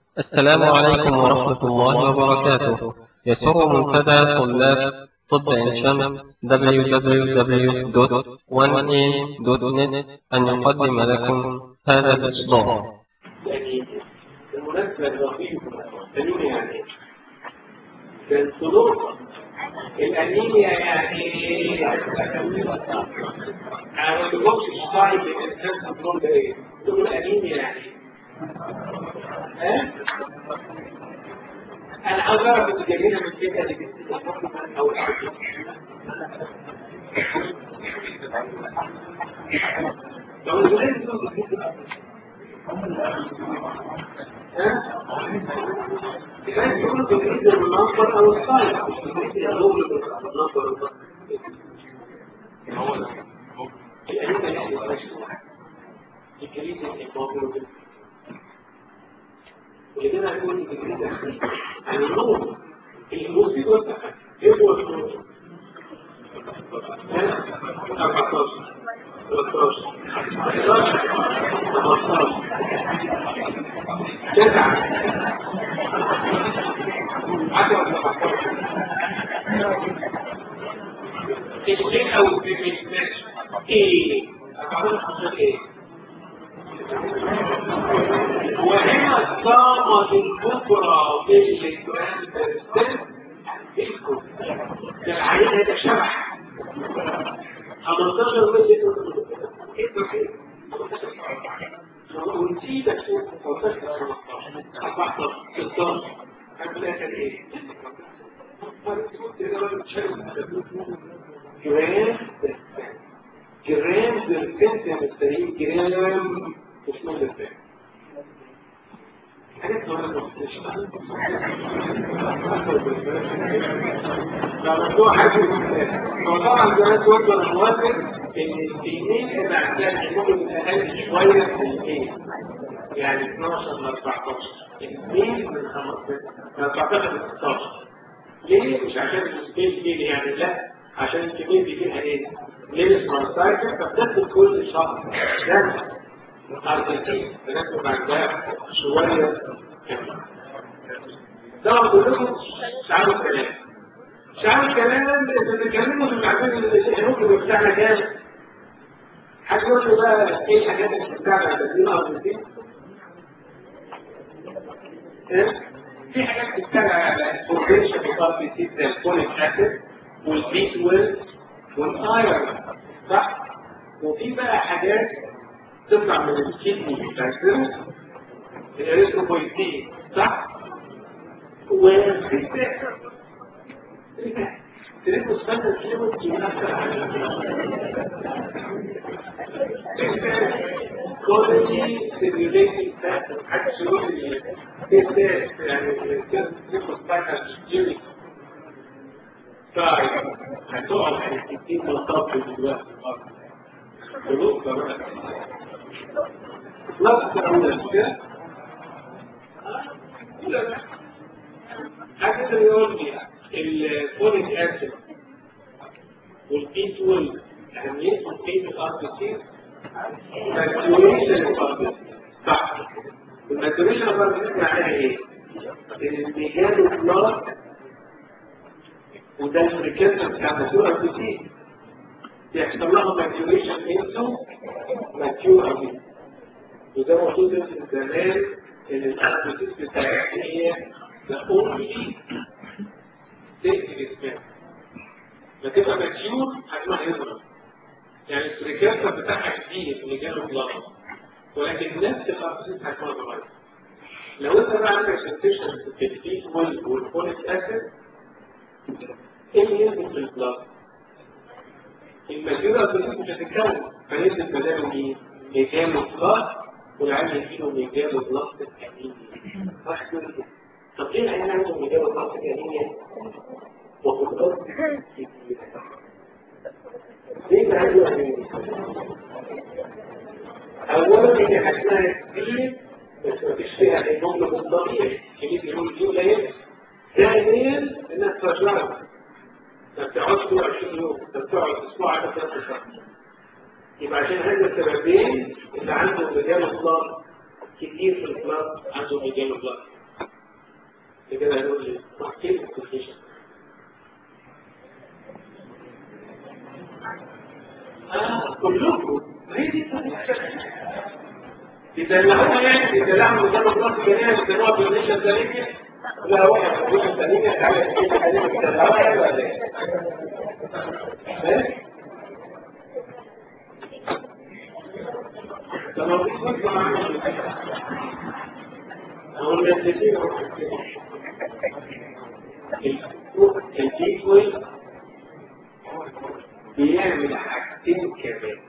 السلام عليكم ورحمة الله وبركاته يسر منتدى طلاب طب عين شمس www.1am.net أن يقدم لكم هذا الإصدار يعني المناسبة الرهيبة الأنيميا يعني إيه؟ ده الصدور الأنيميا يعني إيه؟ أنا ما بقولش اشتايل الإنسان كنترول ده إيه؟ تقول الأنيميا يعني إيه؟ ها؟ أنا عاوز أعرف أنت جايبينها من كده اللي أو العجيب لو الولاد دول كان يقول تجريد المنظر او الصالح مش تجريد اليوم المنظر الأنيمة يعني تجريد الهيموجلوبين ولكن هنقول تجريد عن النور المصيبة والتحدي ايه هو النور؟ 14 تسعة عشرة تسعين أو ايه ايه وهنا الصامة الكبرى في الجرام ده العين هذا شبح 15 ملي ونسيبك شوف 14 14 16 هتلاقي ايه جرام جرام بالسنت يا مسترين جرام اسمه بالسنت حاجات صغيرة فموضوع حاجة هو طبعا زي ما تقول انا موافق ان السنين اللي عندها ممكن اقل شوية في الاثنين يعني 12 ل 14 اثنين من 15 من 14 ل 16 ليه؟ مش عشان السبيس دي يعني لا عشان الكمية دي فيها ايه؟ ليه اسمها سايكل فبتاخد كل شهر ده أرجنتين بنكتب عندها شوية طبعا كلكم شعار الكلام شعار الكلام بتتكلموا في المعلومات اللي ممكن بتاعنا كام حد يقول له بقى ايه الحاجات اللي بتاعنا تدين أرجنتين في حاجات بتاعنا على البروفيشن بتاع في سيد الفوليك اسيد والبي 12 والايرون صح وفي بقى حاجات تطلع من الكدني فاكر الاريثروبويتين صح وفي تريد استنى الكلمة ينفع كواليتي سيميوليتنج فاكتور حاجة شروط التست يعني تاخد فاكتور جيمي طيب هتقعد على الكتين بالضبط دلوقتي خلاص بقى نفس الأولى حاجة اللي يقول لي الفوليك أسيد والبي 12 أهميتهم في الأرض كتير ماتوريشن الأرض صح الماتوريشن الأرض دي معناها إيه؟ إن الميجانو بلاد وده الفريكنسة بتاع ماتورة كتير يحصل لها ماتوريشن انتو ماتيور أبيض وده موجود في زمان ان الاربيتيس بتاعتها هي الاونلي تكنيك فتبقى ماتيور حجمها يظهر يعني الفريكانسا بتاعها كتير اللي جاله بلاط ولكن نفس الاربيتيس حجمها صغير لو انت بقى عندك سنتيشن في التكتيك والفوليك اسيد ايه اللي ينزل في البلاط؟ الماتيور اربيتيس مش هتتكون فينزل بداله مين؟ ميجانو بلاط والعيال يجيله ميجانو بلاط الانيميا صح كده طب ليه العيال عنده ميجانو بلاط الانيميا وقدرات ليه عنده انيميا اولا هي حجمها كبير بس ما فيش فيها هيموجلوبين طبيعي كميه الهيموجلوبين قليله ثانيا انها استرجعت ما بتقعدش 20 يوم ما بتقعد اسبوع على ثلاث شهور يبقى عشان هذا السببين اللي عنده مجال اطلاق كتير في الاطلاق عنده مجال اطلاق كده يقول لي كيف الكونديشن اه كلكم هي دي إذا لو يعني إذا لعب مجرد رأس جميع بنوع بالنيشن ثانية لا واحد بالنيشن ثانية تعالى كيف حديث كده لا واحد ولا ايه؟ لما بيكون معانا هو النتيجة الإيكوال بيعمل حاجتين كمان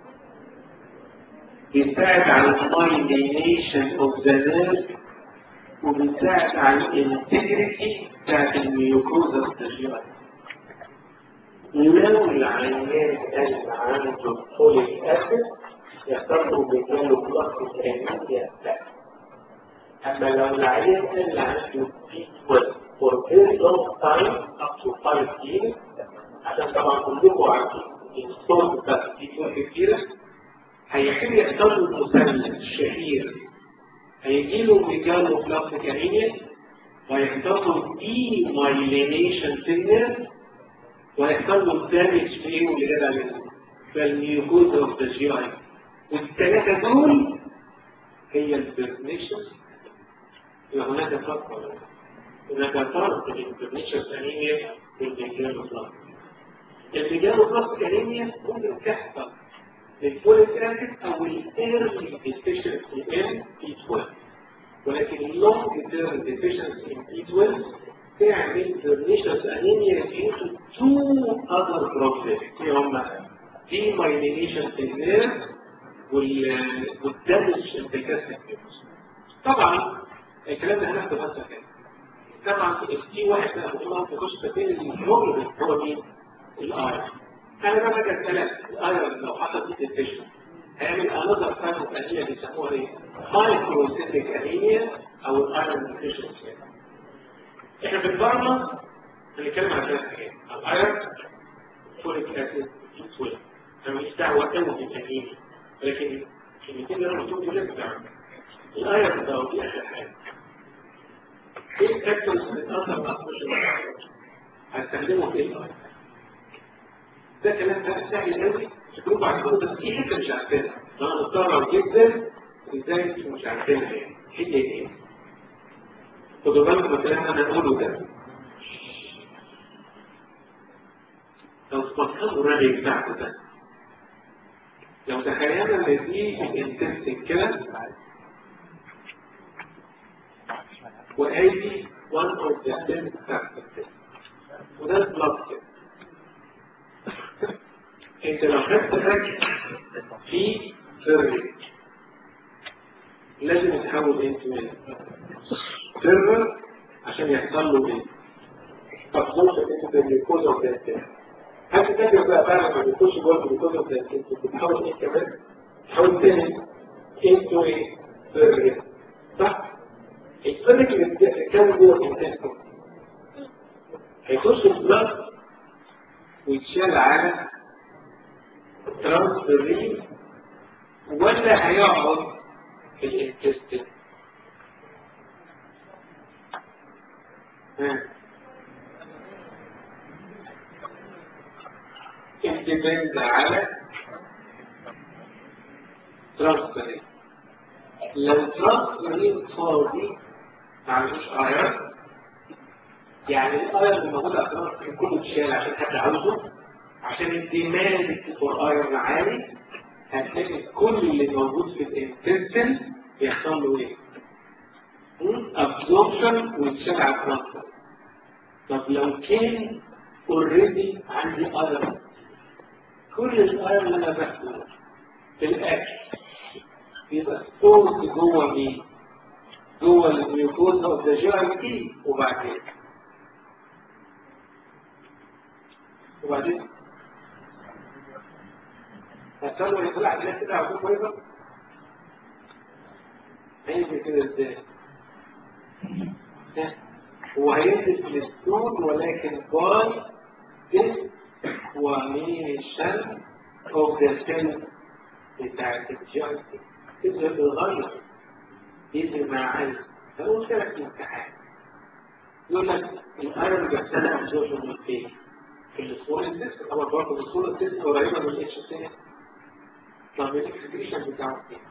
بيساعد على المايلينيشن اوف ذا نيرف وبيساعد على الانتجريتي بتاعت الميوكوزا التجيرات لو العيان قال عنده فوليك اسيد يحصل بيجاله بلس كامل اما لو العيان قال عنده بي 12 for very long time up to 5 years عشان طبعا كلكم عارفين الصوت بتاع البي 12 كتيره هيحل يحصل له المثلث الشهير هيجي له ميجالو بلاستيك انيميا ويحصل له دي مايلينيشن في النيرف ويحصل له دامج في ايه واللي جاب عليه فالميوكوزا اوف ذا جي اي والثلاثه دول هي البرنيشن يبقى هناك فرق ولا هناك فرق بين البرنيشن انيميا والميجالو بلاستيك الميجالو بلاستيك انيميا ممكن تحصل الفوليك اسيد او الايرلي ديفيشنسي ان بي 12 ولكن اللونج تيرم ديفيشنسي ان بي 12 تعمل برنيشنس انيميا due to two other problems اللي هما دي مايلينيشن في النيرف والدمج انتكاسة طبعا الكلام ده هناخده بس كده طبعا في واحد بقى بيقول في خش بين الهيموجلوبين هو مين؟ الايرون انا بقى بجد ثلاث الايرون لو حصل دي ديفيشن هيعمل انذر فاهم انيميا بيسموها ايه؟ مايكروسيتيك انيميا او الايرون ديفيشنسي احنا في الفارما هنتكلم على ثلاث حاجات الايرون فوليك اسيد انسولين انا مش دعوه قوي بالانيميا ولكن الكلمتين اللي انا قلتهم دول لازم تعمل الايرون ده ودي اخر حاجه ايه الفاكتورز اللي بتاثر على هستخدمه في ايه؟ ده كلام ده سهل قوي تكونوا عارفين بس في حته مش عارفينها انا مضطر جدا ازاي انتوا مش عارفينها يعني هي ايه؟ خدوا بالكم من الكلام اللي انا هقوله ده لو تفكروا الرغي بتاعكم ده لو تخيلنا ان دي الانتستين كده وادي one of the ten factors وده البلاد كده انت لو خدت اكل في فرق لازم يتحول انت من سيرفر عشان يحصل له ايه مخصوص انت بالجلوكوز اوف ذات هل تفكر بقى بعد ما بيخش جوه الجلوكوز اوف ذات انت بتحول ايه كمان تحول تاني انتو ايه فرق صح الفرق اللي بتتكون جوه الانتستين هيخش البلاد ويتشال على ترانسفيرين ولا هيقعد في الانتستين الديبند على ترانسفيرين لو ترانسفيرين فاضي معلوش ايرون يعني الايرون اللي موجود على الترانسفيرين كله اتشال عشان حد عاوزه عشان الديماند فور ايرون عالي هتلاقي كل اللي موجود في الانتستين بيحصل له ايه؟ ابزوربشن ويتشال على الترانسفير طب لو كان اوريدي عندي ايرون كل الايرون اللي انا باخده في الاكل يبقى ستورد جوه مين؟ جوه الميوكوزا اوف ذا جي اي تي وبعدين وبعدين هتسألوا يطلع الناس كده عشان كويسة هينزل كده ازاي هو هينزل في السود ولكن باي ديسواميشن اوف ذا سيل بتاعت الجي تقدر تتغير ينزل مع عين فهو مشكلة في الامتحان يقول لك الايرون بيحصل ابزوربشن من فين؟ في السوليد سيستم طبعا برضه السوليد سيستم قريبه من الاتش سي طب الاكسكريشن بتاعه ايه؟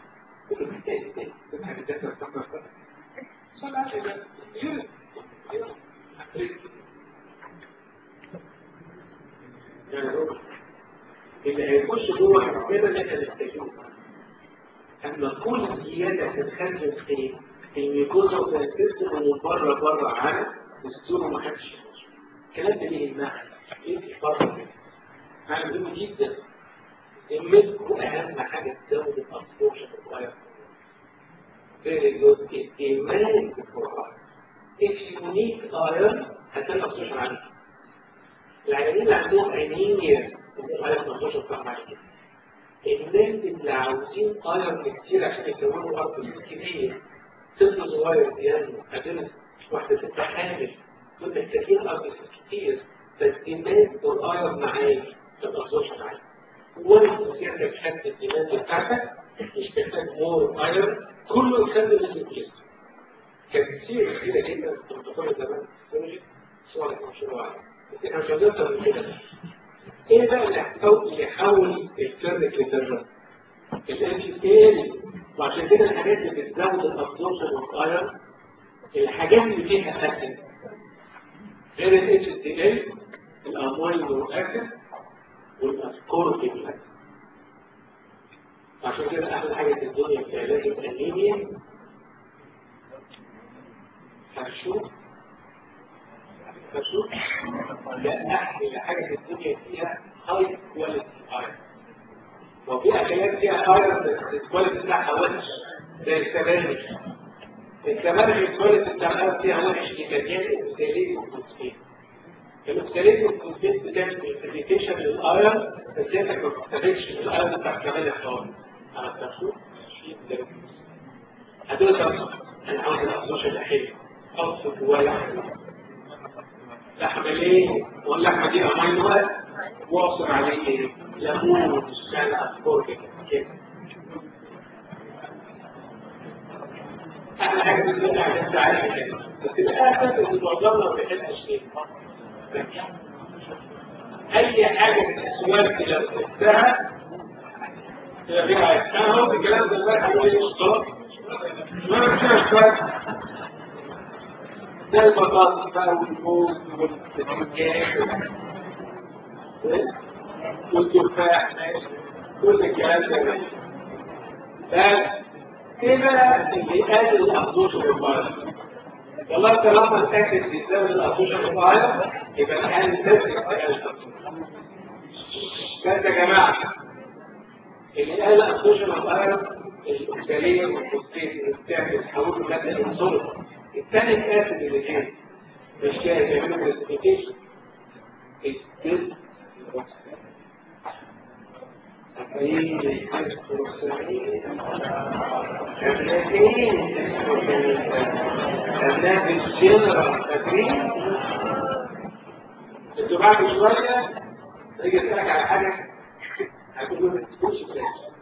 اللي هيخش جوه الكتابه اللي احنا محتاجينه اما كل زياده تتخزن في الميكوزا والسيستم ومن بره بره عن السور وما حدش الكلام ده ليه المعنى؟ ايه الفرق؟ معنى مهم جدا المسك اهم حاجه تزود الابسورشن الصغير very good اهتمام بالقرآن if you need iron هتلاقي الابسورشن عالي العيانين اللي عندهم انيميا الايرون الابسورشن بتاعهم عالي جدا الناس اللي عاوزين ايرون كتير عشان يكونوا ارض كبير طفل صغير بينمو قابلت واحده ست حامل دول محتاجين ارض كتير فالدماغ والايرون معايا الابسورشن عالي وانت سيادتك حتى الدماغ بتاعتك مش محتاج مور ايرون كله يخدم النيوكليس كان كتير كتير جدا في البروتوكول زمان سؤال مشروع بس احنا مش عايزين اكتر من كده ايه بقى اللي هتحاول اللي يحول الكيرنك لترجمه الاتش تي ال وعشان كده الحاجات اللي بتزود الابسوربشن والايرون الحاجات اللي فيها اسيد غير الاتش تي ال الامينو اسيد والاسكوربيك اسيد عشان كده احلى حاجه في الدنيا في علاج الانيميا هنشوف هنشوف ده احلى حاجه في الدنيا فيها هاي كواليتي ايرون لو في اكلات فيها ايرون بس الكواليتي بتاعها وحش زي السبانخ السبانخ الكواليتي بتاعها فيها وحش لمليان اوكساليت وفوسفين الاوكساليت والفوسفين بتعمل انفلتيشن للايرون بس انت ما بتستفدش من الايرون بتاع كمان الحوار على التفوق هتقول طب انا عاوز الابسوش الحلو حط جواه لحمه لحمه ليه؟ واللحمه دي امينو واصل عليه ايه؟ ليمون مشكله افكار كده احلى حاجه بتقول على انت عايش كده بس الاخر اللي معظمنا ما بيحبش كده اي حاجه من الاسواق لو سبتها انا قلت الكلام ده امبارح يقول لي مصطلح وانا مش عارف فرق زي البطاطس بقى والموز والبتنجان والتفاح كل الكلام ده ماشي بس ايه بقى اللي يقلل الابدوش المبارك والله طالما اتاكد بيساوي الابدوش المبارك يبقى الحال تسلك بس يا جماعه اللي قال الابدوش المبارك الاكساليه والفوسفين اللي بتعمل تحول ماده انسولين الثاني الاسيد اللي فيه مش شايف يعملوا كلاسيفيكيشن الدل أبناء الجنرال فاكرين انتوا بعد شوية تيجي تسألك على حاجة هتقول ما تقولش بلاش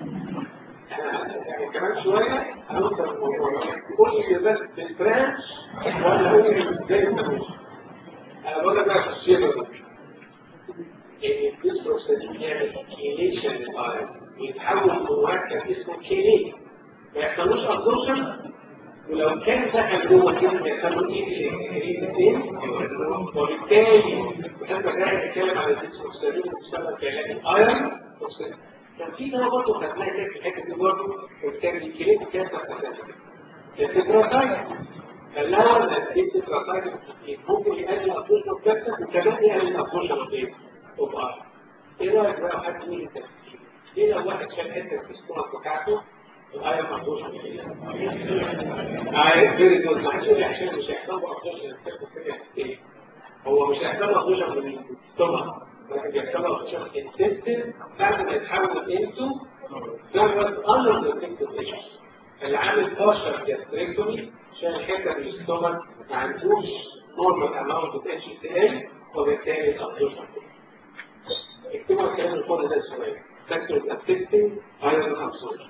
يعني كمان شوية هنوصل الموضوع كل بس بالبرانش ولا هو ازاي انا بقول لك بقى في الشيبر ان الديستروكسين يعمل كيليشن للآية ويتحول لمركب اسمه كيلي ما يحصلوش ابزورشن ولو كان دخل جوه كده بيحصلوا ايه الكريمتين وبالتالي لما جاي نتكلم على الديستروكسين بتشتغل في علاج الايرون كان في ده برضه خدناها كده في الحته دي برضه وكان الكريم كانت اساسا التتراسايد فاللون التتراسايد ممكن يقلل الابوشن بتاعتك وكمان يقلل الابوشن بتاعتك وبقى ايه رايك بقى حد يجي تفكير ايه لو واحد شال حته في الصوره بتاعته الايه ما عندوش اي فيري جود ما حدش عشان مش هيحتاج ابوشن هو مش هيحتاج ابوشن من السtomach لكن بيحتاج ابوشن انتستين بعد ما يتحول انتو ذرة under the tissue اللي عامل باشر جاستريكتومي عشان الحته من الستومك ما عندوش نورمال اماونت اوف اتش تي ال وبالتالي الابزوربشن اكتبوا الكلام الفاضي ده شويه فاكتورز افكتنج ايرون ابزوربشن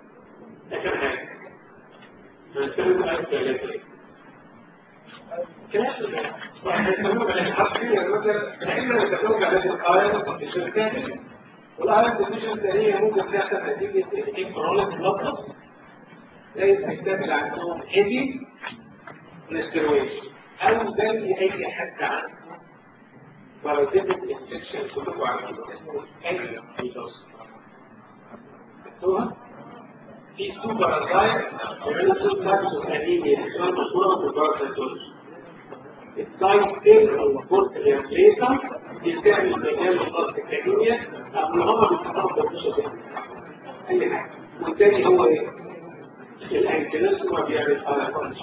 اخر حاجه هنتكلم بقى في العلاج يعني يسموه بالحرفية مثلا إما يسموه علاج الآيرون ديفيشن ثاني والآيرون ديفيشن ثانية ممكن تحصل نتيجة إنفرولوس بلطس زي الستات اللي عندهم هيفي نسترويش أو زي أي حد عنده بارازيتك انفكشن كلكم عارفين اسمه أي فيروس مكتوبة في تو بارازايت يعملوا تو تايبس اوف انيميا اسمها مشهورة في البارازيتولوجي التايب او البورت الريفليتر بيستعمل مجال الضغط الكيمياء قبل هما بيستخدموا بالمشة اي حاجة والتاني هو ايه؟ الانكلوس هو بيعمل على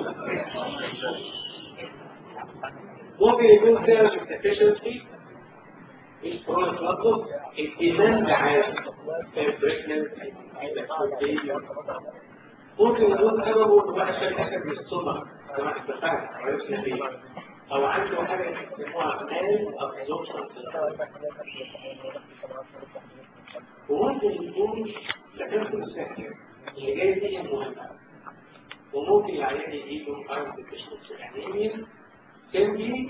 ممكن يكون سبب الديفيشنسي الكورونا برضه الديماند عالي البريجننسي ممكن يكون سببه انه بقى شايل حاجه من السمع زي ما احنا اتفقنا عرفنا ليه او عنده حاجه يسموها مال ابزوربشن وممكن يكون تكافل السكر اللي جاي دي مهمه وممكن العيان يجيله ارض تشخيص الانيميا كان دي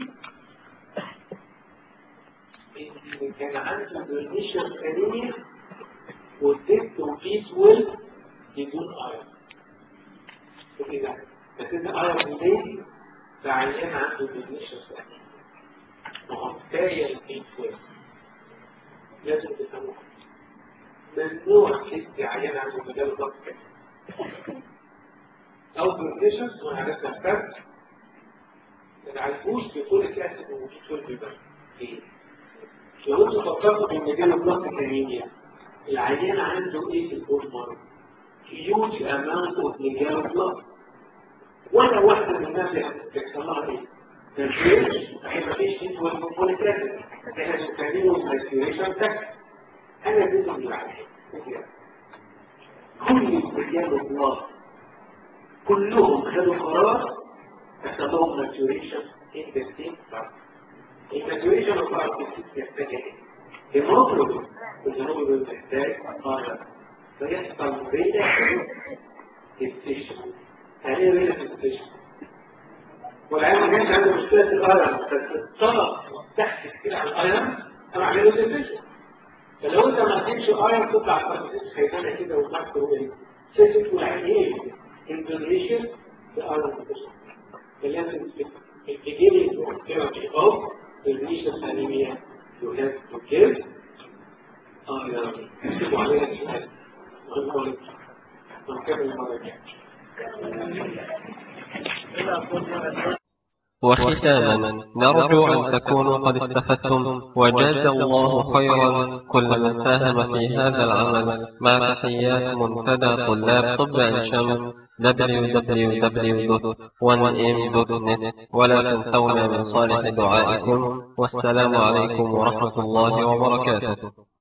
إن كان عنده برنيشن انيميا واديت وبيت ويل بدون ايرون كده بس انت ايرون ليه فعيان عنده برنيشن انيميا وهو كفايه البيت ويل لازم تفهموا ممنوع تدي عيان عنده مجال ضغط او برنيشن وعرفنا الفرق ما تعرفوش بكل كاسب ومفيش كل بيبان ليه؟ لو انتوا فكرتوا في مجال الضغط الانيميا العيان عنده ايه في البول مارك؟ هيوج اماونت اوف مجال الضغط ولا واحده من الناس بيحصل لها ايه؟ تنفيذ عشان مفيش فيه والبول كاسب احنا بنستخدمه الماسيوريشن تك انا جزء من العيان كل مجال الضغط كلهم خدوا قرار يحصلهم ماتوريشن in the same part. الماتوريشن of artists يحتاج ايه؟ هيموجلوبين والهيموجلوبين محتاج قارة فيحصل بيتا ستيشن يعني ايه بيتا ستيشن؟ والعيال ما كانش عنده مشكلة في الايرون بس الطلب تحت كتير على الايرون انا عامله ستيشن فلو انت ما اديتش ايرون تطلع الترانزيت خيبانه كده ومحك وايه؟ سيست والعين ايه؟ انترنيشن في ايرون ستيشن فلازم في beginning of therapy of the initial anemia you have to give iron. اكتبوا عليها السؤال. مهم قوي. ونكمل المرة الجاية. وختاما نرجو أن تكونوا قد استفدتم وجاز الله خيرا كل من ساهم في هذا العمل مع تحيات منتدى طلاب طب عين شمس www.1m.net ولا تنسونا من صالح دعائكم والسلام عليكم ورحمة الله وبركاته